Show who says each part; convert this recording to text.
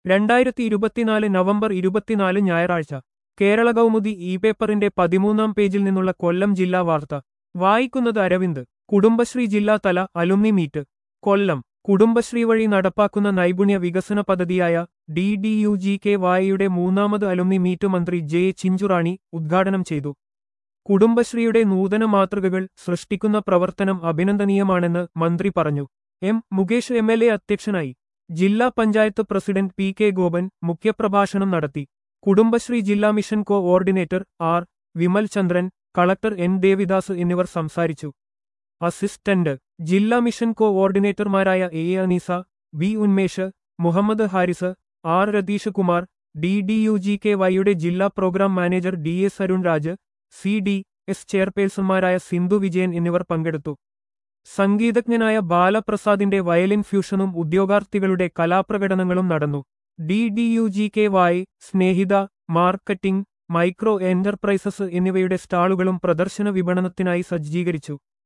Speaker 1: രണ്ടായിരത്തി ഇരുപത്തിനാല് നവംബർ ഇരുപത്തിനാല് ഞായറാഴ്ച കേരള കൗമുദി ഇ പേപ്പറിന്റെ പതിമൂന്നാം പേജിൽ നിന്നുള്ള കൊല്ലം ജില്ലാ വാർത്ത വായിക്കുന്നത് അരവിന്ദ് കുടുംബശ്രീ ജില്ലാതല അലുമിനി മീറ്റ് കൊല്ലം കുടുംബശ്രീ വഴി നടപ്പാക്കുന്ന നൈപുണ്യ വികസന പദ്ധതിയായ D D U G K വായയുടെ മൂന്നാമത് അലുമിനി മീറ്റ് മന്ത്രി ജെ ചിഞ്ചുറാണി ഉദ്ഘാടനം ചെയ്തു കുടുംബശ്രീയുടെ നൂതന മാതൃകകൾ സൃഷ്ടിക്കുന്ന പ്രവർത്തനം അഭിനന്ദനീയമാണെന്ന് മന്ത്രി പറഞ്ഞു M Mukesh M L A അധ്യക്ഷനായി ജില്ലാ panchayat president P K Gopan മുഖ്യപ്രഭാഷണം നടത്തി കുടുംബശ്രീ ജില്ലാ mission coordinator R Vimal Chandran collector N Devidas എന്നിവർ സംസാരിച്ചു അസിസ്റ്റന്റ് ജില്ലാ മിഷൻ കോ ഓർഡിനേറ്റർമാരായ A Aneesa V Unmesh Muhammad Haris R Ratheesh Kumar D D U G K വൈയുടെ ജില്ലാ programme manager D S Arun Raj C D S ചെയർപേഴ്സൺമാരായ സിന്ധു വിജയൻ എന്നിവർ പങ്കെടുത്തു സംഗീതജ്ഞനായ ബാലപ്രസാദിന്റെ വയലിൻ ഫ്യൂഷനും ഉദ്യോഗാർത്ഥികളുടെ കലാപ്രകടനങ്ങളും നടന്നു D D U G K Y Snehitha marketing micro enterprises എന്നിവയുടെ സ്റ്റാളുകളും പ്രദർശന വിപണനത്തിനായി സജ്ജീകരിച്ചു